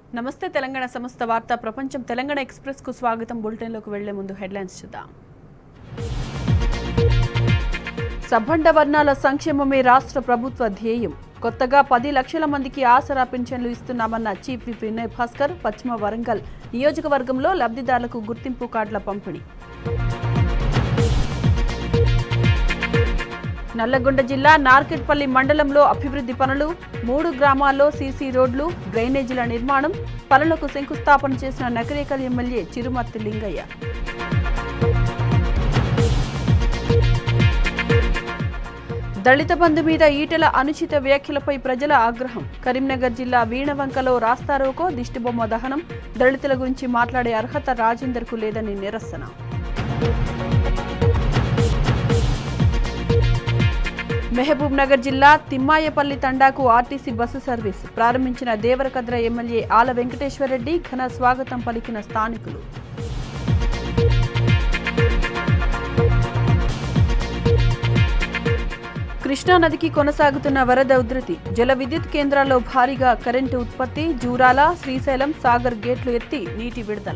నమస్తే తెలంగాణ సంస్థ వార్తా ప్రపంచం తెలంగాణ ఎక్స్ప్రెస్ కు స్వాగతం బులెటిన్లోకి వెళ్లే ముందు హెడ్లైన్స్ చూద్దాం సబ్బండ వర్ణాల సంక్షేమమే రాష్ట్ర ప్రభుత్వ ధ్యేయం కొత్తగా పది లక్షల మందికి ఆసరా పింఛన్లు ఇస్తున్నామన్న చీఫ్ విప్ వినయ్ భాస్కర్ పశ్చిమ వరంగల్ నియోజకవర్గంలో లబ్ధిదారులకు గుర్తింపు కార్డుల పంపిణీ నల్లగొండ జిల్లా నార్కెట్పల్లి మండలంలో అభివృద్ధి పనులు మూడు గ్రామాల్లో సీసీ రోడ్లు డ్రైనేజీల నిర్మాణం పనులకు శంకుస్థాపన చేసిన నకరేకల్ ఎమ్మెల్యే చిరుమర్తి లింగయ్య దళిత బంధు మీద ఈటెల అనుచిత వ్యాఖ్యలపై ప్రజల ఆగ్రహం కరీంనగర్ జిల్లా వీణవంకలో రాస్తారోకో దిష్టిబొమ్మ దహనం దళితుల గురించి మాట్లాడే అర్హత రాజేందర్కు లేదని నిరసన మహబూబ్ నగర్ జిల్లా తిమ్మాయపల్లి తండాకు ఆర్టీసీ బస్సు సర్వీస్ ప్రారంభించిన దేవరకద్ర ఎమ్మెల్యే ఆల వెంకటేశ్వరరెడ్డి ఘన స్వాగతం పలికిన స్థానికులు కృష్ణానదికి కొనసాగుతున్న వరద ఉధృతి జల విద్యుత్ కేంద్రాల్లో భారీగా కరెంటు ఉత్పత్తి జూరాల శ్రీశైలం సాగర్ గేట్లు ఎత్తి నీటి విడుదల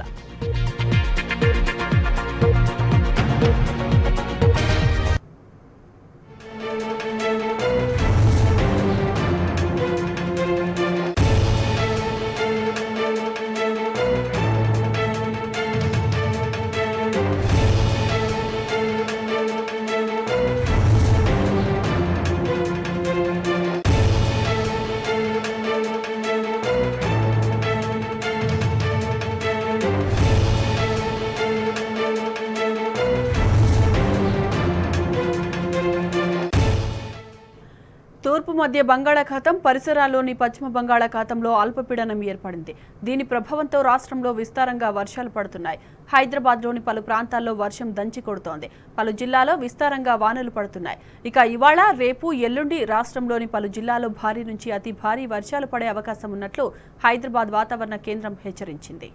తూర్పు మధ్య బంగాళాఖాతం పరిసరాల్లోని పశ్చిమ బంగాళాఖాతంలో అల్పపీడనం ఏర్పడింది దీని ప్రభావంతో రాష్ట్రంలో విస్తారంగా వర్షాలు పడుతున్నాయి హైదరాబాద్లోని పలు ప్రాంతాల్లో వర్షం దంచి కొడుతోంది పలు జిల్లాలో విస్తారంగా వానలు పడుతున్నాయి ఇక ఇవాళ రేపు ఎల్లుండి రాష్ట్రంలోని పలు జిల్లాల్లో భారీ నుంచి అతి భారీ వర్షాలు పడే అవకాశం ఉన్నట్లు హైదరాబాద్ వాతావరణ కేంద్రం హెచ్చరించింది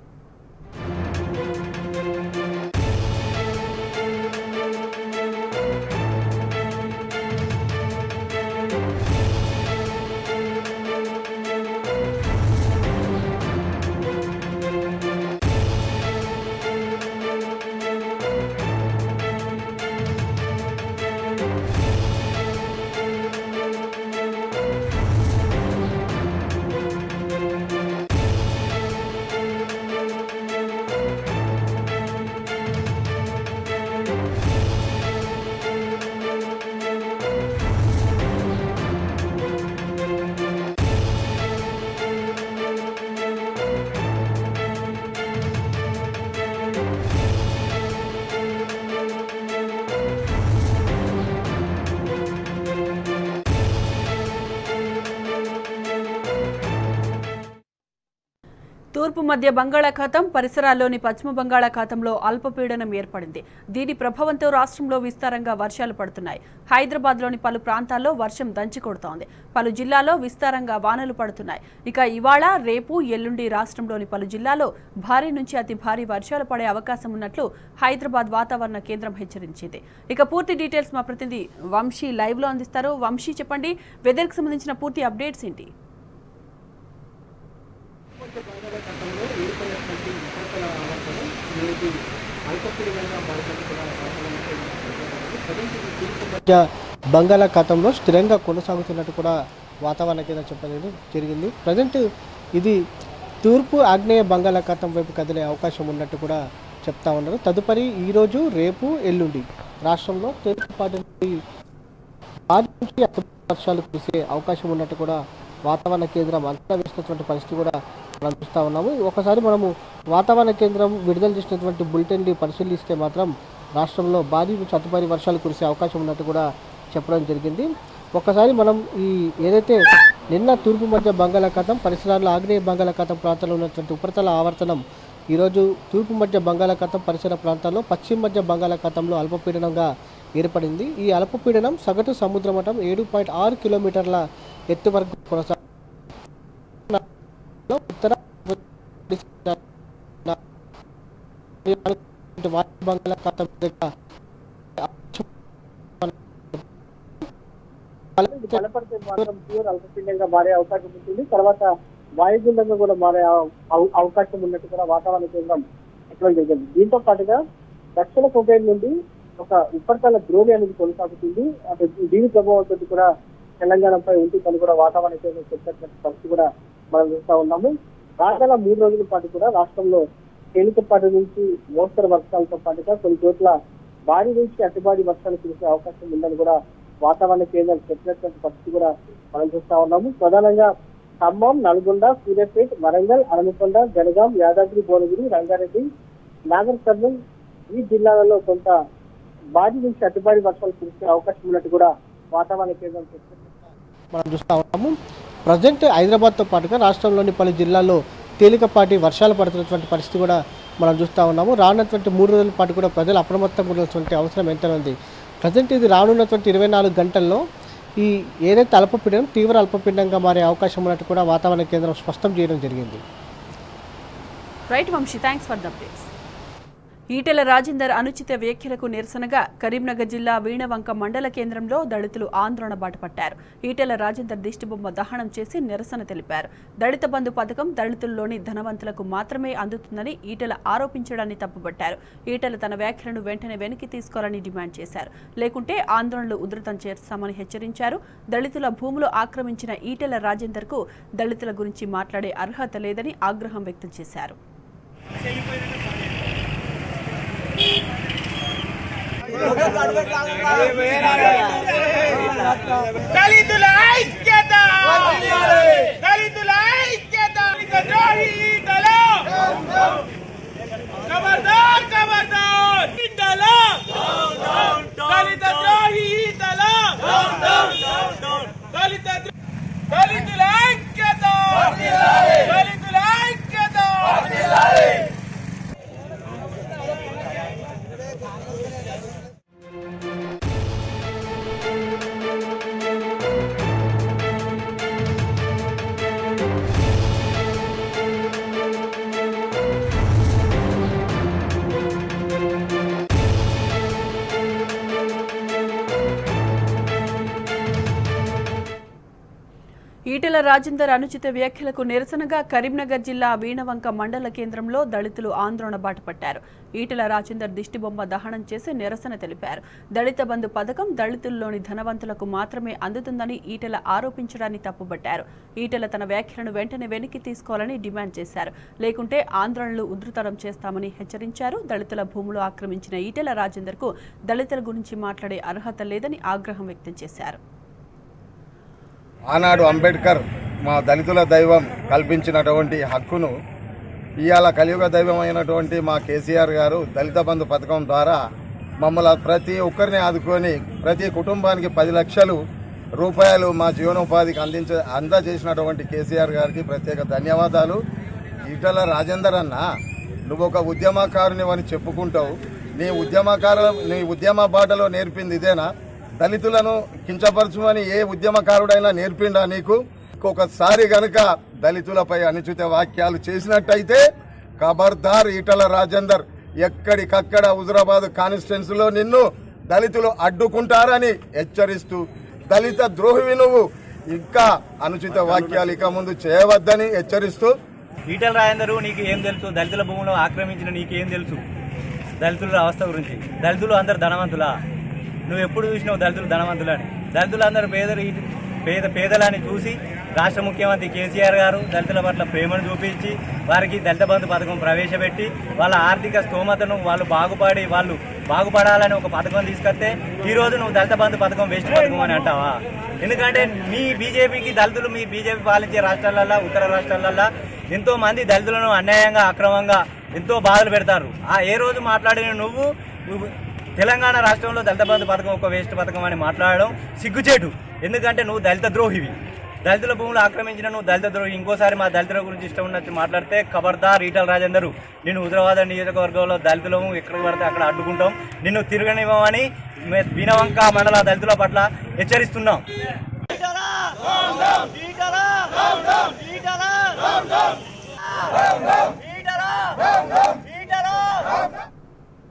తూర్పు మధ్య బంగాళాఖాతం పరిసరాల్లోని పశ్చిమ బంగాళాఖాతంలో అల్పపీడనం ఏర్పడింది దీని ప్రభావంతో రాష్ట్రంలో విస్తారంగా వర్షాలు పడుతున్నాయి హైదరాబాద్లోని పలు ప్రాంతాల్లో వర్షం దంచి కొడుతోంది పలు జిల్లాల్లో విస్తారంగా వానలు పడుతున్నాయి ఇక ఇవాళ రేపు ఎల్లుండి రాష్ట్రంలోని పలు జిల్లాల్లో భారీ నుంచి అతి భారీ వర్షాలు పడే అవకాశం ఉన్నట్లు హైదరాబాద్ వాతావరణ కేంద్రం హెచ్చరించింది ఇక పూర్తి డీటెయిల్స్ మా ప్రతినిధి వంశీ లైవ్ లో అందిస్తారు వంశీ చెప్పండి వెదర్కి సంబంధించిన పూర్తి అప్డేట్స్ ఏంటి బంగాళాఖాతంలో ఏర్పడినటువంటి ఉపరితల ఆవర్తనం నేటి అల్పపీడనంగా మారినట్టు కూడా వాతావరణ మధ్య బంగాళాఖాతంలో స్థిరంగా కొనసాగుతున్నట్టు కూడా వాతావరణ కేంద్రం చెప్పడం జరిగింది ప్రజెంట్ ఇది తూర్పు ఆగ్నేయ బంగాళాఖాతం వైపు కదిలే అవకాశం ఉన్నట్టు కూడా చెప్తా ఉన్నారు తదుపరి ఈరోజు రేపు ఎల్లుండి రాష్ట్రంలో తేలికపాటి నుండి భారీ నుంచి అతి భారీ వర్షాలు కురిసే అవకాశం ఉన్నట్టు కూడా వాతావరణ కేంద్రం అంచనా వేసినటువంటి పరిస్థితి కూడా మనం చూస్తూ ఉన్నాము ఒకసారి మనము వాతావరణ కేంద్రం విడుదల చేసినటువంటి బులెటిన్ని పరిశీలిస్తే మాత్రం రాష్ట్రంలో భారీ నుంచి అతి భారీ వర్షాలు కురిసే అవకాశం ఉన్నట్టు కూడా చెప్పడం జరిగింది ఒక్కసారి మనం ఈ ఏదైతే నిన్న తూర్పు మధ్య బంగాళాఖాతం పరిసరాల్లో ఆగ్నేయ బంగాళాఖాతం ప్రాంతంలో ఉన్నటువంటి ఉపరితల ఆవర్తనం ఈరోజు తూర్పు మధ్య బంగాళాఖాతం పరిసర ప్రాంతాల్లో పశ్చిమ మధ్య బంగాళాఖాతంలో అల్పపీడనంగా ఏర్పడింది ఈ అల్పపీడనం సగటు సముద్ర మట్టం ఏడు పాయింట్ ఆరు కిలోమీటర్ల ఎత్తు వరకు కొనసాగు ఉత్తర వాయు బంగాళాఖాతం దగ్గర బలపడితే మాత్రం ప్యూర్ అల్పపీడనంగా మారే అవకాశం ఉంటుంది తర్వాత వాయుగుండంగా కూడా మారే అవ- అవ- అవకాశం ఉన్నట్టు కూడా వాతావరణ కేంద్రం చెప్పడం జరిగింది దీంతో పాటుగా దక్షిణ కొబ్బరి నుండి ఒక ఉపరితల ద్రోణి అనేది కొనసాగుతుంది అంటే దీని ప్రభావంతో కూడా తెలంగాణపై ఉంటుందని కూడా వాతావరణ కేంద్రం చెప్పినటువంటి పరిస్థితి కూడా మనం చూస్తా ఉన్నాము రాగల మూడు రోజుల పాటు కూడా రాష్ట్రంలో తేలికపాటి నుంచి మోస్తరు వర్షాలతో పాటుగా కొన్ని చోట్ల భారీ నుంచి అతి భారీ వర్షాలు కురిసే అవకాశం ఉందని కూడా వాతావరణ కేంద్రం చెప్పినటువంటి పరిస్థితి కూడా మనం చూస్తా ఉన్నాము ప్రధానంగా ఖమ్మం నల్గొండ సూర్యాపేట్ వరంగల్ హనుమకొండ జనగాం యాదాద్రి భువనగిరి రంగారెడ్డి నాగర్ కర్నూల్ ఈ జిల్లాలలో కొంత భారీ నుంచి అతి భారీ వర్షాలు కురిసే అవకాశం ఉన్నట్టు కూడా వాతావరణ కేంద్రం చెప్తుంది మనం చూస్తా ఉన్నాము ప్రజెంట్ హైదరాబాద్తో పాటుగా రాష్ట్రంలోని పలు జిల్లాల్లో తేలికపాటి వర్షాలు పడుతున్నటువంటి పరిస్థితి కూడా మనం చూస్తూ ఉన్నాము రానున్నటువంటి మూడు రోజుల పాటు కూడా ప్రజలు అప్రమత్తంగా ఉండాల్సినటువంటి అవసరం ఎంతనే ఉంది ప్రజెంట్ ఇది రానున్నటువంటి ఇరవై నాలుగు గంటల్లో ఈ ఏదైతే అల్పపీడనం తీవ్ర అల్పపీడనంగా మారే అవకాశం ఉన్నట్టు కూడా వాతావరణ కేంద్రం స్పష్టం చేయడం జరిగింది right Vamshi thanks for the updates Etela Rajender అనుచిత వ్యాఖ్యలకు నిరసనగా కరీంనగర్ జిల్లా వీణవంక మండల కేంద్రంలో దళితులు ఆందోళన బాటపట్టారు ఈటెల రాజేందర్ దిష్టిబొమ్మ దహనం చేసి నిరసన తెలిపారు దళిత బంధు పథకం దళితుల్లోని ధనవంతులకు మాత్రమే అందుతుందని ఈటెల ఆరోపించడాన్ని తప్పుపట్టారు ఈటెల తన వ్యాఖ్యలను వెంటనే వెనక్కి తీసుకోవాలని డిమాండ్ చేశారు లేకుంటే ఆందోళనలు ఉధృతం చేస్తామని హెచ్చరించారు దళితుల భూములు ఆక్రమించిన ఈటెల రాజేందర్కు దళితుల గురించి మాట్లాడే అర్హత లేదని ఆగ్రహం వ్యక్తం చేశారు దళితుల ఐక్యత దళితుల ఐక్యత ద్రోహీతల ఖబర్దార్ ఖబర్దార్ ఇండల దళిత ద్రోహీతల దళిత ద్రో- దళితుల ఐక్యత దళితుల ఐక్యత ఈటెల రాజేందర్ అనుచిత వ్యాఖ్యలకు నిరసనగా కరీంనగర్ జిల్లా వీణవంక మండల కేంద్రంలో దళితులు ఆందోళన బాటపట్టారు ఈటెల రాజేందర్ దిష్టిబొమ్మ దహనం చేసి నిరసన తెలిపారు దళిత బంధు పథకం దళితుల్లోని ధనవంతులకు మాత్రమే అందుతుందని ఈటెల ఆరోపించడాన్ని తప్పుబట్టారు ఈటెల తన వ్యాఖ్యలను వెంటనే వెనక్కి తీసుకోవాలని డిమాండ్ చేశారు లేకుంటే ఆందోళనలు ఉధృతరం చేస్తామని హెచ్చరించారు దళితుల భూములు ఆక్రమించిన ఈటెల రాజేందర్కు దళితుల గురించి మాట్లాడే అర్హత లేదని ఆగ్రహం వ్యక్తం చేశారు ఆనాడు అంబేద్కర్ మా దళితుల దైవం కల్పించినటువంటి హక్కును ఇవాళ కలియుగ దైవం అయినటువంటి మా కేసీఆర్ గారు దళిత బంధు పథకం ద్వారా మమ్మల్ని ప్రతి ఒక్కరిని ఆదుకొని ప్రతి కుటుంబానికి పది లక్షలు రూపాయలు మా జీవనోపాధికి అందించ అందజేసినటువంటి కేసీఆర్ గారికి ప్రత్యేక ధన్యవాదాలు ఈటల రాజేందర్ అన్న నువ్వు ఒక ఉద్యమకారుని అని చెప్పుకుంటావు నీ ఉద్యమకారు నీ ఉద్యమ బాటలో నేర్పింది ఇదేనా దళితులను కించపరచుమని ఏ ఉద్యమకారుడైనా నేర్పిండా నీకు ఇంకొకసారి గనుక దళితులపై అనుచిత వాక్యాలు చేసినట్టయితే ఖబర్దార్ ఈటల రాజేందర్ ఎక్కడికక్కడ హుజురాబాద్ కాన్స్టిట్యున్సీలో లో నిన్ను దళితులు అడ్డుకుంటారని హెచ్చరిస్తూ దళిత ద్రోహివి నువ్వు ఇంకా అనుచిత వాక్యాలు ఇక ముందు చేయవద్దని హెచ్చరిస్తూ ఈటల రాజేందరు నీకు ఏం తెలుసు దళితుల భూములు ఆక్రమించిన నీకేం తెలుసు దళితుల అవస్థ గురించి దళితులు అందరు ధనవంతులా నువ్వు ఎప్పుడు చూసినావు దళితులు ధనవంతులని దళితులు అందరూ పేదలు ఈ- పేద పేదలని చూసి రాష్ట్ర ముఖ్యమంత్రి కేసీఆర్ గారు దళితుల పట్ల ప్రేమను చూపించి వారికి దళిత బంధు పథకం ప్రవేశపెట్టి వాళ్ళ ఆర్థిక స్తోమతను వాళ్ళు బాగుపడి వాళ్ళు బాగుపడాలని ఒక పథకం తీసుకొస్తే ఈ రోజు నువ్వు దళిత బంధు పథకం వేస్ట్ పథకం అని అంటావా ఎందుకంటే మీ బీజేపీకి దళితులు మీ బీజేపీ పాలించే రాష్ట్రాలల్లో ఉత్తర రాష్ట్రాలల్లో ఎంతో మంది దళితులను అన్యాయంగా అక్రమంగా ఎంతో బాధలు పెడతారు ఆ ఏ రోజు మాట్లాడిన నువ్వు నువ్వు తెలంగాణ రాష్ట్రంలో దళిత బంధు పథకం ఒక వేస్ట్ పథకం అని మాట్లాడడం సిగ్గుచేటు ఎందుకంటే నువ్వు దళిత ద్రోహివి దళితుల భూములు ఆక్రమించిన నువ్వు దళిత ద్రోహి ఇంకోసారి మా దళితుల గురించి ఇష్టం ఉన్నట్టు మాట్లాడితే ఖబర్దార్ ఈటల రాజేందరు నేను హుజరాబాద్ నియోజకవర్గంలో దళితులము ఎక్కడ పడితే అక్కడ అడ్డుకుంటాం నిన్ను తిరగనివ్వమని మే- బీనవంక మండల దళితుల పట్ల హెచ్చరిస్తున్నాం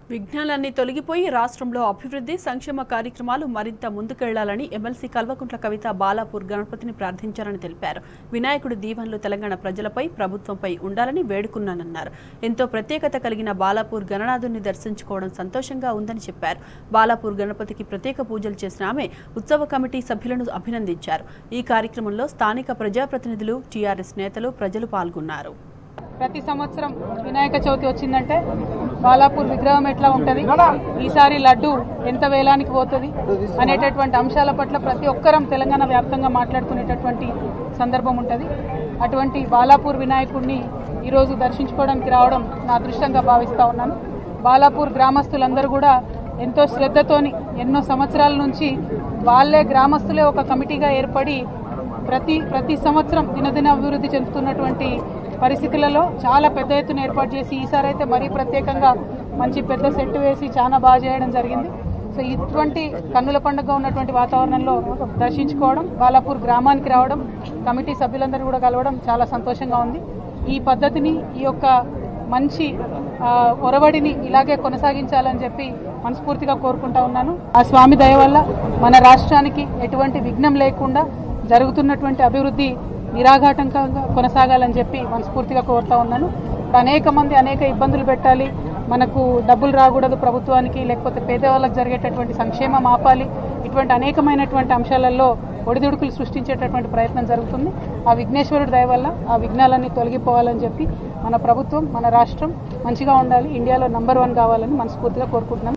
విఘ్నాలన్నీ తొలగిపోయి రాష్ట్రంలో అభివృద్ధి సంక్షేమ కార్యక్రమాలు మరింత ముందుకెళ్లాలని ఎమ్మెల్సీ కల్వకుంట్ల కవిత బాలాపూర్ గణపతిని ప్రార్థించారని తెలిపారు వినాయకుడి దీవెనలు తెలంగాణ ప్రజలపై ప్రభుత్వంపై ఉండాలని వేడుకున్నానన్నారు ఎంతో ప్రత్యేకత కలిగిన బాలాపూర్ గణనాథుని దర్శించుకోవడం సంతోషంగా ఉందని చెప్పారు బాలాపూర్ గణపతికి ప్రత్యేక పూజలు చేసిన ఆమె ఉత్సవ కమిటీ సభ్యులను అభినందించారు ఈ కార్యక్రమంలో స్థానిక ప్రజాప్రతినిధులు టీఆర్ఎస్ నేతలు ప్రజలు పాల్గొన్నారు ప్రతి సంవత్సరం వినాయక చవితి వచ్చిందంటే బాలాపూర్ విగ్రహం ఎట్లా ఉంటది ఈసారి లడ్డు ఎంత వేలానికి పోతుంది అనేటటువంటి అంశాల పట్ల ప్రతి ఒక్కరం తెలంగాణ వ్యాప్తంగా మాట్లాడుకునేటటువంటి సందర్భం ఉంటది అటువంటి బాలాపూర్ వినాయకుడిని ఈరోజు దర్శించుకోవడానికి రావడం నా అదృష్టంగా భావిస్తా ఉన్నాను బాలాపూర్ గ్రామస్తులందరూ కూడా ఎంతో శ్రద్ధతోని ఎన్నో సంవత్సరాల నుంచి వాళ్ళే గ్రామస్తులే ఒక కమిటీగా ఏర్పడి ప్రతి ప్రతి సంవత్సరం దినదిన అభివృద్ధి చెందుతున్నటువంటి పరిస్థితులలో చాలా పెద్ద ఎత్తున ఏర్పాటు చేసి ఈసారి అయితే మరీ ప్రత్యేకంగా మంచి పెద్ద సెట్ వేసి చాలా బాగా చేయడం జరిగింది సో ఇటువంటి కన్నుల పండుగ ఉన్నటువంటి వాతావరణంలో దర్శించుకోవడం బాలాపూర్ గ్రామానికి రావడం కమిటీ సభ్యులందరూ కూడా కలవడం చాలా సంతోషంగా ఉంది ఈ పద్ధతిని ఈ యొక్క మంచి ఆ, ఒరవడిని ఇలాగే కొనసాగించాలని చెప్పి మనస్ఫూర్తిగా కోరుకుంటా ఉన్నాను ఆ స్వామి దయ వల్ల మన రాష్ట్రానికి ఎటువంటి విఘ్నం లేకుండా జరుగుతున్నటువంటి అభివృద్ధి నిరాఘాటంకంగా కొనసాగాలని చెప్పి మనస్ఫూర్తిగా కోరుతా ఉన్నాను ఇప్పుడు అనేక మంది అనేక ఇబ్బందులు పెట్టాలి మనకు డబ్బులు రాకూడదు ప్రభుత్వానికి లేకపోతే పేదవాళ్ళకి జరిగేటటువంటి సంక్షేమం ఆపాలి ఇటువంటి అనేకమైనటువంటి అంశాలలో ఒడిదుడుకులు సృష్టించేటటువంటి ప్రయత్నం జరుగుతుంది ఆ విఘ్నేశ్వరుడి దయ వల్ల ఆ విఘ్నాలన్నీ తొలగిపోవాలని చెప్పి మన ప్రభుత్వం మన రాష్ట్రం మంచిగా ఉండాలి ఇండియాలో నంబర్ వన్ కావాలని మనస్ఫూర్తిగా కోరుకుంటున్నాను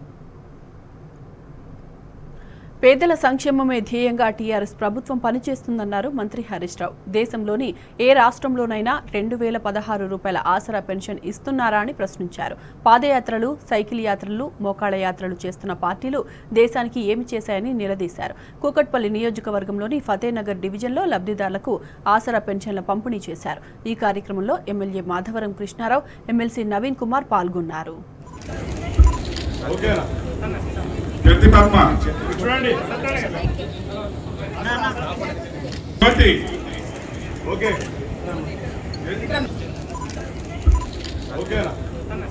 పేదల సంక్షేమమే ధ్యేయంగా టీఆర్ఎస్ ప్రభుత్వం పనిచేస్తుందన్నారు మంత్రి హరీష్ రావు దేశంలోని ఏ రాష్ట్రంలోనైనా రెండు వేల పదహారు రూపాయల ఆసరా పెన్షన్ ఇస్తున్నారా అని ప్రశ్నించారు పాదయాత్రలు సైకిల్ యాత్రలు మోకాళ్ళ యాత్రలు చేస్తున్న పార్టీలు దేశానికి ఏమి చేశాయని నిలదీశారు కూకట్పల్లి నియోజకవర్గంలోని ఫతేనగర్ డివిజన్లో లబ్ధిదారులకు ఆసరా పెన్షన్ల పంపిణీ చేశారు ఈ కార్యక్రమంలో ఎమ్మెల్యే మాధవరం కృష్ణారావు ఎమ్మెల్సీ నవీన్ కుమార్ పాల్గొన్నారు గట్టి పద్మ చూడండి గట్టి ఓకే ఓకేనా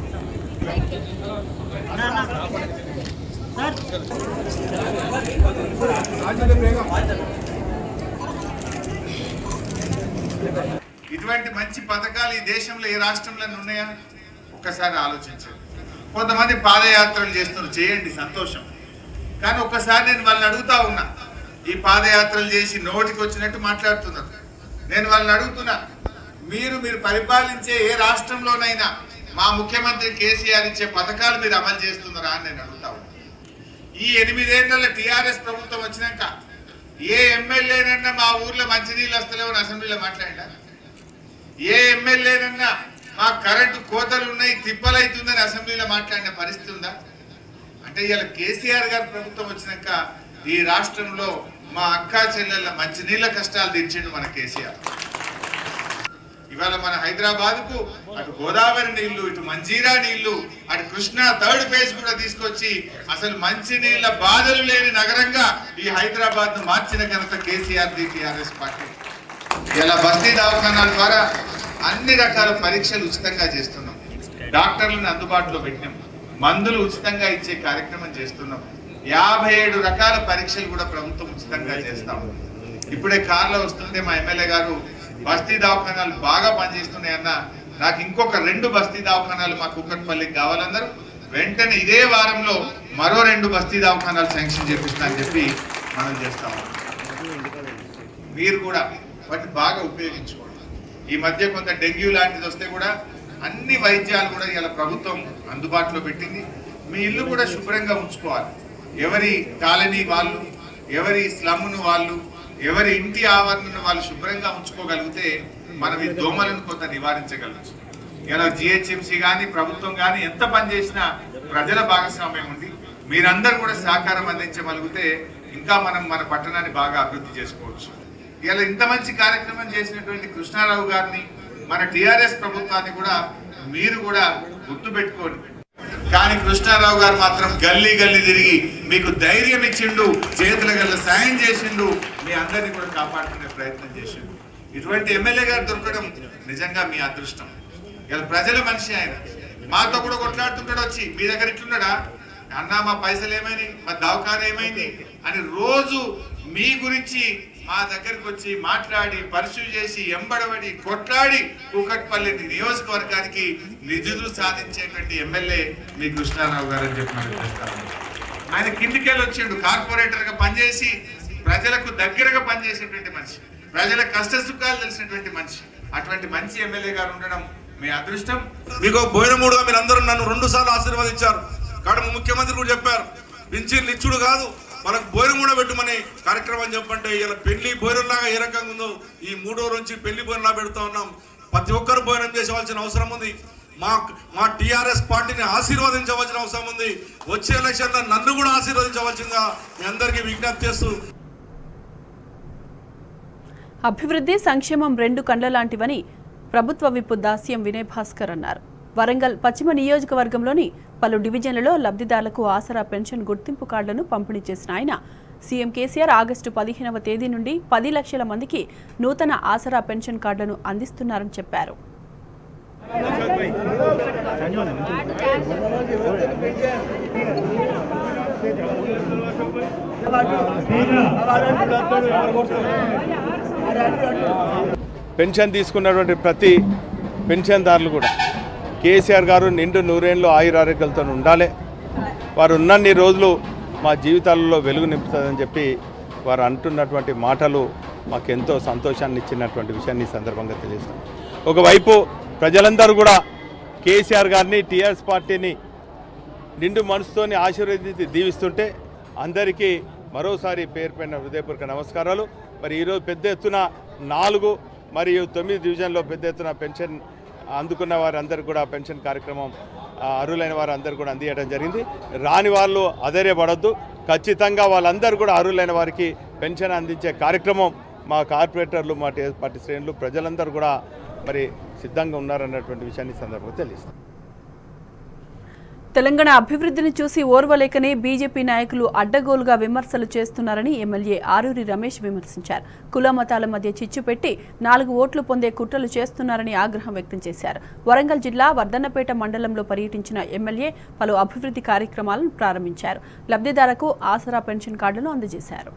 ఇటువంటి మంచి పథకాలు ఈ దేశంలో ఏ రాష్ట్రంలో ఉన్నాయా ఒక్కసారి ఆలోచించండి కొంతమంది పాదయాత్రలు చేస్తున్నారు చేయండి సంతోషం కానీ ఒక్కసారి నేను వాళ్ళని అడుగుతా ఉన్నా ఈ పాదయాత్రలు చేసి నోటికి వచ్చినట్టు మాట్లాడుతున్నారు నేను వాళ్ళని అడుగుతున్నా మీరు మీరు పరిపాలించే ఏ రాష్ట్రంలోనైనా మా ముఖ్యమంత్రి కేసీఆర్ ఇచ్చే పథకాలు మీరు అమలు చేస్తున్నారా అని నేను అడుగుతా ఉన్నా ఈ ఎనిమిదేళ్ల టిఆర్ఎస్ ప్రభుత్వం వచ్చినాక ఏ ఎమ్మెల్యేనన్నా మా ఊర్లో మంచినీళ్ళు వస్తలేవు అని అసెంబ్లీలో మాట్లాడా ఏ ఎమ్మెల్యేనన్నా మా కరెంటు కోతలు ఉన్నాయి తిప్పలైతుందని అసెంబ్లీలో మాట్లాడిన పరిస్థితి ఉందా అంటే ఇవాళ కేసీఆర్ గారి ప్రభుత్వం వచ్చినాక ఈ రాష్ట్రంలో మా అక్కా చెల్లెళ్ళ మంచి నీళ్ళ కష్టాలు తీర్చిండు మన కేసీఆర్ ఇవాళ మన హైదరాబాద్ కు అటు గోదావరి నీళ్లు ఇటు మంజీరా నీళ్లు అటు కృష్ణా థర్డ్ ఫేజ్ కూడా తీసుకొచ్చి అసలు మంచి నీళ్ల బాధలు లేని నగరంగా ఈ హైదరాబాద్ ను మార్చిన ఘనత కేసీఆర్ ది టిఆర్ఎస్ పార్టీ ఇలా బస్తీ దవాఖానాల ద్వారా అన్ని రకాల పరీక్షలు ఉచితంగా చేస్తున్నాం డాక్టర్లను అందుబాటులో పెట్టినాం మందులు ఉచితంగా ఇచ్చే కార్యక్రమం చేస్తున్నాం యాభై ఏడు రకాల పరీక్షలు కూడా ప్రభుత్వం ఉచితంగా చేస్తాం ఇప్పుడే కార్లో వస్తుంటే మా ఎమ్మెల్యే గారు బస్తీ దవాఖానాలు బాగా పనిచేస్తున్నాయన్న నాకు ఇంకొక రెండు బస్తీ దవాఖానాలు మా కుక్కట్పల్లికి కావాలన్నారు వెంటనే ఇదే వారంలో మరో రెండు బస్తీ దవాఖానాలు శాంక్షన్ చేపిస్తా అని చెప్పి మనం చేస్తాం మీరు కూడా వాటిని బాగా ఉపయోగించుకోండి ఈ మధ్య కొంత డెంగ్యూ లాంటిది వస్తే కూడా అన్ని వైద్యాలు కూడా ఇలా ప్రభుత్వం అందుబాటులో పెట్టింది మీ ఇల్లు కూడా శుభ్రంగా ఉంచుకోవాలి ఎవరి కాలనీ వాళ్ళు ఎవరి స్లమ్ను వాళ్ళు ఎవరి ఇంటి ఆవరణను వాళ్ళు శుభ్రంగా ఉంచుకోగలిగితే మనం ఈ దోమలను కొంత నివారించగలచ్చు ఇలా జిహెచ్ఎంసీ కానీ ప్రభుత్వం కానీ ఎంత పని చేసినా ప్రజల భాగస్వామ్యం ఉంది మీరందరూ కూడా సహకారం అందించగలిగితే ఇంకా మనం మన పట్టణాన్ని బాగా అభివృద్ధి చేసుకోవచ్చు ఇలా ఇంత మంచి కార్యక్రమం చేసినటువంటి కృష్ణారావు గారిని మన టిఆర్ఎస్ ప్రభుత్వాన్ని కూడా మీరు కూడా గుర్తు పెట్టుకోండి కానీ కృష్ణారావు గారు మాత్రం గల్లీ గల్లీ తిరిగి మీకు ధైర్యం ఇచ్చిండు చేతుల గల్ల సాయం చేసిండు మీ అందరినీ కూడా కాపాడుకునే ప్రయత్నం చేసిండు ఇటువంటి ఎమ్మెల్యే గారు దొరకడం నిజంగా మీ అదృష్టం ఇలా ప్రజల మనిషి ఆయన మాతో కూడా కొట్లాడుతుంటాడు వచ్చి మీ దగ్గర ఇట్లున్నాడా అన్నా మా పైసలు ఏమైంది మా దవాఖాన ఏమైంది అని రోజు మీ గురించి మా దగ్గరికి వచ్చి మాట్లాడి పరిశు చేసి ఎంబడబడి కొట్లాడి కూకట్పల్లి నియోజకవర్గానికి నిధులు సాధించేటువంటి ఎమ్మెల్యే మీ కృష్ణారావు గారు అని చెప్పి మనం చేస్తాను ఆయన కిందికెళ్ళి వచ్చిండు కార్పొరేటర్ గా పనిచేసి ప్రజలకు దగ్గరగా పనిచేసేటువంటి మనిషి ప్రజల కష్ట సుఖాలు తెలిసినటువంటి మనిషి అటువంటి మంచి ఎమ్మెల్యే గారు ఉండడం మీ అదృష్టం మీకు బోయినమూడుగా మీరు అందరూ నన్ను రెండు సార్లు ఆశీర్వదించారు కాబట్టి ముఖ్యమంత్రి కూడా చెప్పారు పింఛన్లు ఇచ్చుడు కాదు మనకు బోయిన కూడా పెట్టుమని కార్యక్రమం చెప్పంటే ఇలా పెళ్లి బోయినలాగా ఏ రకంగా ఉందో ఈ మూడో నుంచి పెళ్లి బోయినలా పెడుతూ ఉన్నాం ప్రతి ఒక్కరు భోజనం చేసేవలసిన అవసరం ఉంది మా మా టిఆర్ఎస్ పార్టీని ఆశీర్వదించవలసిన అవసరం ఉంది వచ్చే ఎలక్షన్లో నన్ను కూడా ఆశీర్వదించవలసిందిగా మీ అందరికీ విజ్ఞప్తి చేస్తూ అభివృద్ధి సంక్షేమం రెండు కండ్ల లాంటివని ప్రభుత్వ విప్పు దాస్యం వినయ్ భాస్కర్ అన్నారు వరంగల్ పశ్చిమ నియోజకవర్గంలోని పలు డివిజన్లలో లబ్ధిదారులకు ఆసరా పెన్షన్ గుర్తింపు కార్డులను పంపిణీ చేసిన ఆయన సీఎం కేసీఆర్ ఆగస్టు పదిహేనవ తేదీ నుండి పది లక్షల మందికి నూతన ఆసరా పెన్షన్ కార్డులను అందిస్తున్నారని చెప్పారు పెన్షన్ తీసుకున్నటువంటి ప్రతి పెన్షన్దారులు కూడా కేసీఆర్ గారు నిండు నూరేళ్ళు ఆయురారోగ్యాలతో ఉండాలి వారు ఉన్నన్ని రోజులు మా జీవితాలలో వెలుగు నింపుతుందని చెప్పి వారు అంటున్నటువంటి మాటలు మాకెంతో సంతోషాన్ని ఇచ్చినటువంటి విషయాన్ని ఈ సందర్భంగా తెలియజేస్తాం ఒకవైపు ప్రజలందరూ కూడా కేసీఆర్ గారిని టీఆర్ఎస్ పార్టీని నిండు మనసుతోని ఆశీర్వదించి దీవిస్తుంటే అందరికీ మరోసారి పేరు పైన హృదయపూర్వక నమస్కారాలు మరి ఈరోజు పెద్ద ఎత్తున నాలుగు మరియు తొమ్మిది డివిజన్లో పెద్ద ఎత్తున పెన్షన్ అందుకున్న వారందరూ కూడా పెన్షన్ కార్యక్రమం ఆ, అర్హులైన వారందరూ కూడా అందియడం జరిగింది రాని వాళ్ళు అధైర్యపడద్దు ఖచ్చితంగా వాళ్ళందరూ కూడా అర్హులైన వారికి పెన్షన్ అందించే కార్యక్రమం మా కార్పొరేటర్లు మా టీ- పార్టీ శ్రేణులు ప్రజలందరూ కూడా మరి సిద్ధంగా ఉన్నారన్నటువంటి విషయాన్ని ఈ సందర్భంగా తెలియజేస్తాం తెలంగాణ అభివృద్ధిని చూసి ఓర్వలేకనే బీజేపీ నాయకులు అడ్డగోలుగా విమర్శలు చేస్తున్నారని ఎమ్మెల్యే ఆరూరి రమేష్ విమర్శించారు కుల మతాల మధ్య చిచ్చు పెట్టి నాలుగు ఓట్లు పొందే కుట్రలు చేస్తున్నారని ఆగ్రహం వ్యక్తం చేశారు వరంగల్ జిల్లా వర్ధన్నపేట మండలంలో పర్యటించిన ఎమ్మెల్యే పలు అభివృద్ధి కార్యక్రమాలను ప్రారంభించారు లబ్ధిదారులకు ఆసరా పెన్షన్ కార్డులను అందజేశారు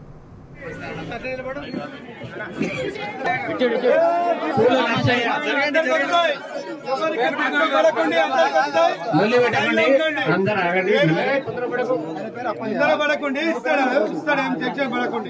పడకండి ఇస్తాడు ఇస్తాడు ఏం టెన్షన్ పడకండి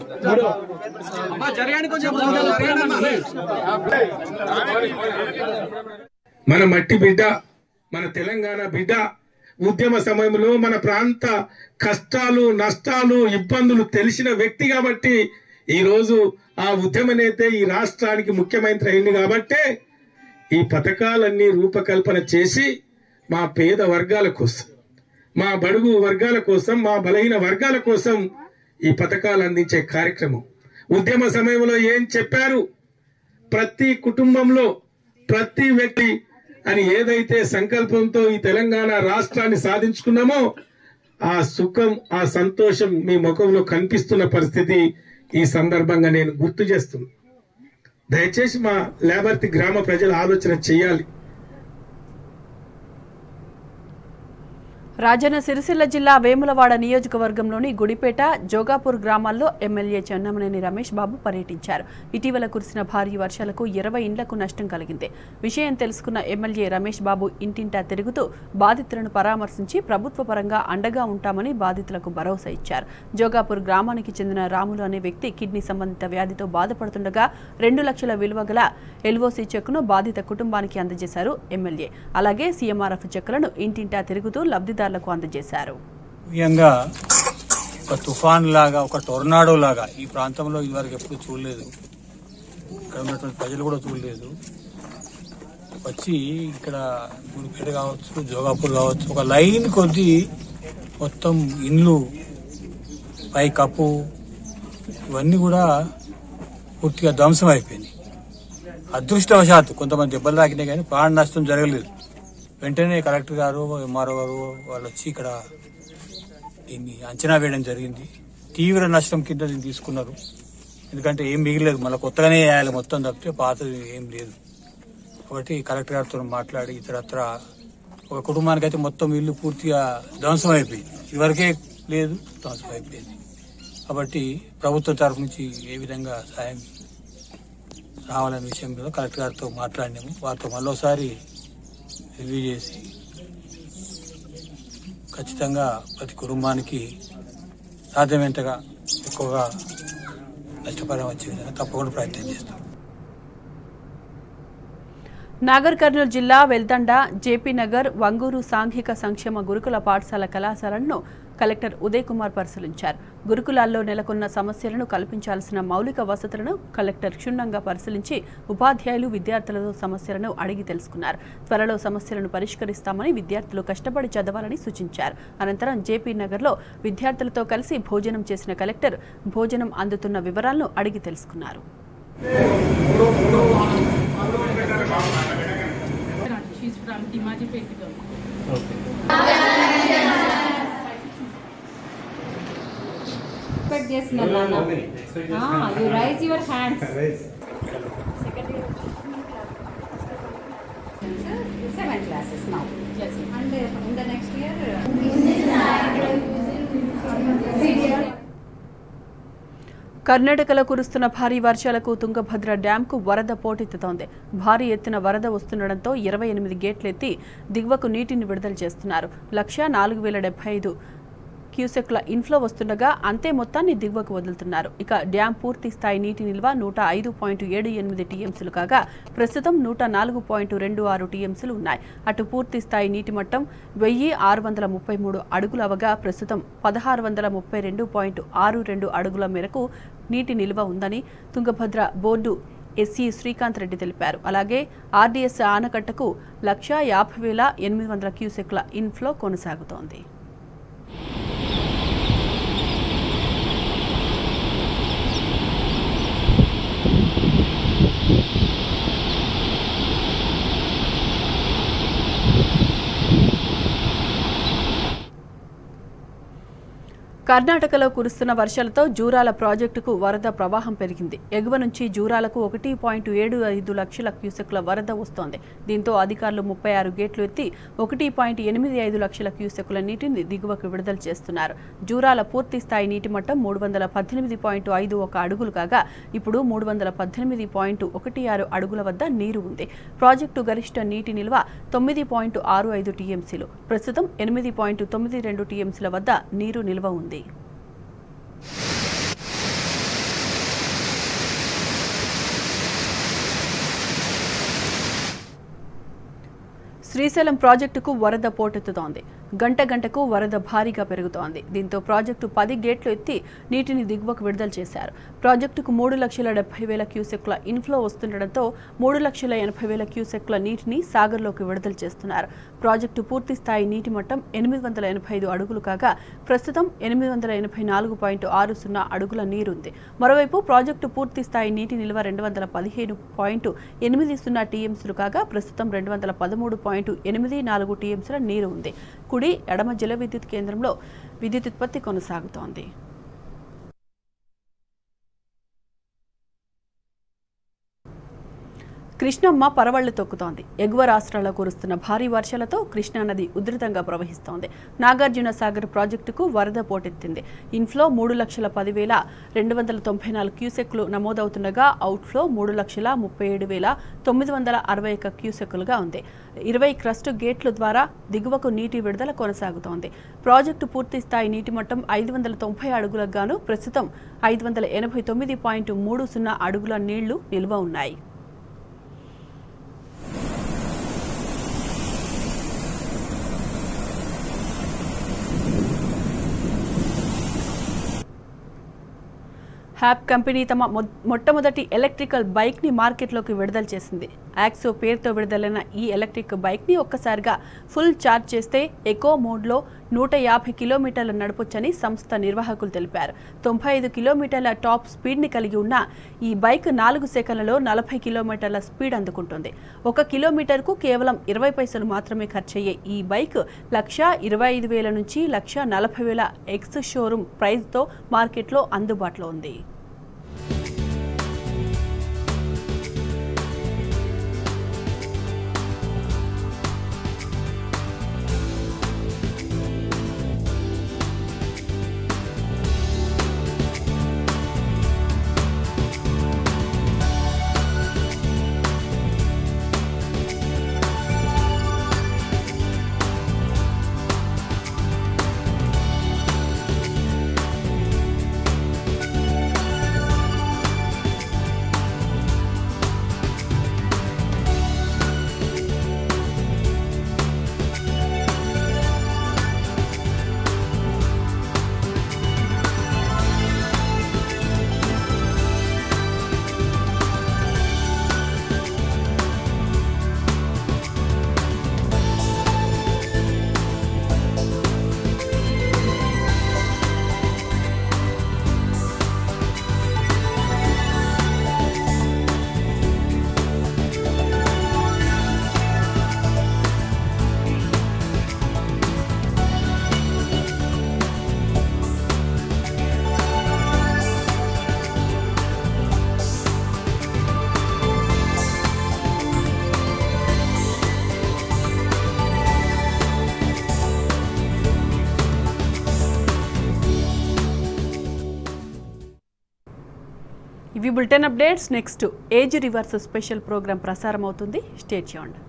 మన మట్టి బిడ్డ మన తెలంగాణ బిడ్డ ఉద్యమ సమయంలో మన ప్రాంత కష్టాలు నష్టాలు ఇబ్బందులు తెలిసిన వ్యక్తి కాబట్టి ఈ రోజు ఆ ఉద్యమ నేత ఈ రాష్ట్రానికి ముఖ్యమంత్రి అయింది కాబట్టే ఈ పథకాలన్నీ రూపకల్పన చేసి మా పేద వర్గాల కోసం మా బడుగు వర్గాల కోసం మా బలహీన వర్గాల కోసం ఈ పథకాలు అందించే కార్యక్రమం ఉద్యమ సమయంలో ఏం చెప్పారు ప్రతి కుటుంబంలో ప్రతి వ్యక్తి అని ఏదైతే సంకల్పంతో ఈ తెలంగాణ రాష్ట్రాన్ని సాధించుకున్నామో ఆ సుఖం ఆ సంతోషం మీ ముఖంలో కనిపిస్తున్న పరిస్థితి ఈ సందర్భంగా నేను గుర్తు చేస్తున్నా దయచేసి మా లేబర్తి గ్రామ ప్రజలు ఆలోచన చేయాలి రాజన్న సిరిసిల్ల జిల్లా వేములవాడ నియోజకవర్గంలోని గుడిపేట జోగాపూర్ గ్రామాల్లో ఎమ్మెల్యే చెన్నమనేని రమేష్ బాబు పర్యటించారు ఇటీవల కురిసిన భారీ వర్షాలకు ఇరవై ఇండ్లకు నష్టం కలిగింది విషయం తెలుసుకున్న ఎమ్మెల్యే రమేష్ బాబు ఇంటింటా తిరుగుతూ బాధితులను పరామర్శించి ప్రభుత్వ పరంగా అండగా ఉంటామని బాధితులకు భరోసా ఇచ్చారు జోగాపూర్ గ్రామానికి చెందిన రాములు అనే వ్యక్తి కిడ్నీ సంబంధిత వ్యాధితో బాధపడుతుండగా రెండు లక్షల విలువ గల ఎల్ఓసి చెక్కును బాధిత కుటుంబానికి అందజేశారు ఎమ్మెల్యే అలాగే సీఎంఆర్ఎఫ్ చెక్కులను ఇంటింటా తిరుగుతూ లబ్ధిదారులకు అందజేశారు ముఖ్యంగా ఒక తుఫాన్ లాగా ఒక టొర్నాడో లాగా ఈ ప్రాంతంలో ఇదివరకు ఎప్పుడు చూడలేదు ఇక్కడ ఉన్నటువంటి ప్రజలు కూడా చూడలేదు వచ్చి ఇక్కడ గుడిపేట కావచ్చు జోగాపూర్ కావచ్చు ఒక లైన్ కొద్ది మొత్తం ఇండ్లు పై కప్పు ఇవన్నీ కూడా పూర్తిగా ధ్వంసం అయిపోయినాయి అదృష్టవశాత్తు కొంతమంది దెబ్బలు తాకినాయి కానీ ప్రాణ నష్టం జరగలేదు వెంటనే కలెక్టర్ గారు ఎంఆర్ఓ గారు వాళ్ళు వచ్చి ఇక్కడ దీన్ని అంచనా వేయడం జరిగింది తీవ్ర నష్టం కింద దీన్ని తీసుకున్నారు ఎందుకంటే ఏం మిగిలేదు మళ్ళీ కొత్తగానే వేయాలి మొత్తం తప్పితే పాతది ఏం లేదు కాబట్టి కలెక్టర్ గారితో మాట్లాడి ఇతరత్ర ఒక కుటుంబానికి అయితే మొత్తం ఇల్లు పూర్తిగా ధ్వంసం అయిపోయింది ఇదివరకే లేదు ధ్వంసం అయిపోయింది కాబట్టి ప్రభుత్వం తరఫు నుంచి ఏ విధంగా సాయం రావాలనే విషయం మీద కలెక్టర్ గారితో మాట్లాడినాము వారితో మరోసారి రివ్యూ చేసి ఖచ్చితంగా ప్రతి కుటుంబానికి సాధ్యమైనంతగా ఎక్కువగా నష్టపరిహారం వచ్చే విధంగా తప్పకుండా ప్రయత్నం చేస్తాం నాగర్ కర్నూలు జిల్లా వెల్దండ జేపీ నగర్ వంగూరు సాంఘిక సంక్షేమ గురుకుల పాఠశాల కళాశాలను కలెక్టర్ ఉదయ్ కుమార్ పరిశీలించారు గురుకులాల్లో నెలకొన్న సమస్యలను కల్పించాల్సిన మౌలిక వసతులను కలెక్టర్ క్షుణ్ణంగా పరిశీలించి ఉపాధ్యాయులు విద్యార్థులతో సమస్యలను అడిగి తెలుసుకున్నారు త్వరలో సమస్యలను పరిష్కరిస్తామని విద్యార్థులు కష్టపడి చదవాలని సూచించారు అనంతరం జేపీ నగర్లో విద్యార్థులతో కలిసి భోజనం చేసిన కలెక్టర్ భోజనం అందుతున్న వివరాలను అడిగి తెలుసుకున్నారు She's from Timaji Pekido. Expect చేస్తున్నారు నాన్న. Ah, you raise your hands. Second year. Seven classes now. Yes. And uh, in the next year. కర్ణాటకలో కురుస్తున్న భారీ వర్షాలకు తుంగభద్ర డ్యాంకు వరద పోటెత్తుతోంది భారీ ఎత్తున వరద వస్తుండటంతో ఇరవై ఎనిమిది గేట్లెత్తి దిగువకు నీటిని విడుదల చేస్తున్నారు లక్ష నాలుగు వేల డెబ్బై ఐదు క్యూసెక్ల ఇన్ఫ్లో వస్తుండగా అంతే మొత్తాన్ని దిగువకు వదులుతున్నారు ఇక డ్యాం పూర్తి స్థాయి నీటి నిల్వ నూట ఐదు పాయింట్ ఏడు ఎనిమిది టీఎంసీలు కాగా ప్రస్తుతం నూట నాలుగు పాయింట్ రెండు ఆరు టీఎంసీలు ఉన్నాయి అటు పూర్తి స్థాయి నీటి మట్టం వెయ్యి ఆరు వందల ముప్పై మూడు అడుగులు అవగా ప్రస్తుతం పదహారు వందల ముప్పై రెండు పాయింట్ ఆరు రెండు అడుగుల మేరకు నీటి నిల్వ ఉందని తుంగభద్ర బోర్డు ఎస్సీ శ్రీకాంత్ రెడ్డి తెలిపారు అలాగే ఆర్డీఎస్ ఆనకట్టకు లక్ష యాభై వేల ఎనిమిది వందల క్యూసెక్ల ఇన్ఫ్లో కొనసాగుతోంది కర్ణాటకలో కురుస్తున్న వర్షాలతో జూరాల ప్రాజెక్టుకు వరద ప్రవాహం పెరిగింది ఎగువ నుంచి జూరాలకు ఒకటి పాయింట్ ఏడు ఐదు లక్షల క్యూసెక్ల వరద వస్తోంది దీంతో అధికారులు ముప్పై ఆరు గేట్లు ఎత్తి ఒకటి పాయింట్ ఎనిమిది ఐదు లక్షల క్యూసెక్ల నీటిని దిగువకు విడుదల చేస్తున్నారు జూరాల పూర్తి స్థాయి నీటి మట్టం మూడు వందల పద్దెనిమిది పాయింట్ ఐదు ఒక అడుగులు కాగా ఇప్పుడు మూడు వందల పద్దెనిమిది పాయింట్ ఒకటి ఆరు అడుగుల వద్ద నీరు ఉంది ప్రాజెక్టు గరిష్ట నీటి నిల్వ తొమ్మిది పాయింట్ ఆరు ఐదు టీఎంసీలు ప్రస్తుతం ఎనిమిది పాయింట్ తొమ్మిది రెండు టీఎంసీల వద్ద నీరు నిల్వ ఉంది శ్రీశైలం ప్రాజెక్టుకు వరద పోటెత్తుతోంది గంట గంటకు వరద భారీగా పెరుగుతోంది దీంతో ప్రాజెక్టు పది గేట్లు ఎత్తి నీటిని దిగువకు విడుదల చేశారు ప్రాజెక్టుకు మూడు లక్షల డెబ్బై వేల క్యూసెక్ల ఇన్ఫ్లో వస్తుండటంతో మూడు లక్షల ఎనభై వేల క్యూసెక్ల నీటిని సాగర్లోకి విడుదల చేస్తున్నారు ప్రాజెక్టు పూర్తి స్థాయి నీటి మట్టం ఎనిమిది వందల ఎనభై ఐదు అడుగులు కాగా ప్రస్తుతం ఎనిమిది వందల ఎనభై నాలుగు పాయింట్ ఆరు సున్నా అడుగుల నీరుంది మరోవైపు ప్రాజెక్టు పూర్తి స్థాయి నీటి నిల్వ రెండు వందల పదిహేను పాయింట్ ఎనిమిది సున్నా టీఎంసీలు కాగా ప్రస్తుతం రెండు వందల పదమూడు పాయింట్ ఎనిమిది నాలుగు టీఎంసీల నీరు ఉంది కుడి ఎడమ జల విద్యుత్ కేంద్రంలో విద్యుత్ ఉత్పత్తి కొనసాగుతోంది కృష్ణమ్మ పరవళ్లు తొక్కుతోంది ఎగువ రాష్ట్రాల్లో కురుస్తున్న భారీ వర్షాలతో కృష్ణానది ఉధృతంగా ప్రవహిస్తోంది నాగార్జున సాగర్ ప్రాజెక్టుకు వరద పోటెత్తింది ఇన్ఫ్లో మూడు లక్షల పదివేల రెండు వందల తొంభై నాలుగు క్యూసెక్లు నమోదవుతుండగా అవుట్ఫ్లో మూడు లక్షల ముప్పై ఏడు వేల తొమ్మిది వందల అరవై ఒక్క క్యూసెక్కులుగా ఉంది ఇరవై క్రస్ట్ గేట్ల ద్వారా దిగువకు నీటి విడుదల కొనసాగుతోంది ప్రాజెక్టు పూర్తి స్థాయి నీటి మట్టం ఐదు వందల తొంభై అడుగులకు గాను ప్రస్తుతం ఐదు వందల ఎనభై తొమ్మిది పాయింట్ మూడు సున్నా అడుగుల నీళ్లు నిల్వ ఉన్నాయి హ్యాప్ కంపెనీ తమ మొ- మొట్టమొదటి ఎలక్ట్రికల్ బైక్ని మార్కెట్లోకి విడుదల చేసింది యాక్సో పేరుతో విడుదలైన ఈ ఎలక్ట్రిక్ బైక్ని ఒక్కసారిగా ఫుల్ ఛార్జ్ చేస్తే ఎకో మోడ్లో నూట యాభై కిలోమీటర్లు నడపొచ్చని సంస్థ నిర్వాహకులు తెలిపారు తొంభై ఐదు కిలోమీటర్ల టాప్ స్పీడ్ని కలిగి ఉన్న ఈ బైక్ నాలుగు సెకన్లలో నలభై కిలోమీటర్ల స్పీడ్ అందుకుంటుంది ఒక కిలోమీటర్కు కేవలం ఇరవై పైసలు మాత్రమే ఖర్చయ్యే ఈ బైక్ లక్ష ఇరవై ఐదు వేల నుంచి లక్ష నలభై వేల ఎక్స్ షోరూమ్ ప్రైస్తో మార్కెట్లో అందుబాటులో ఉంది ఇవి bulletin updates next age reverse special program ప్రసారం అవుతుంది స్టేట్ చేయండి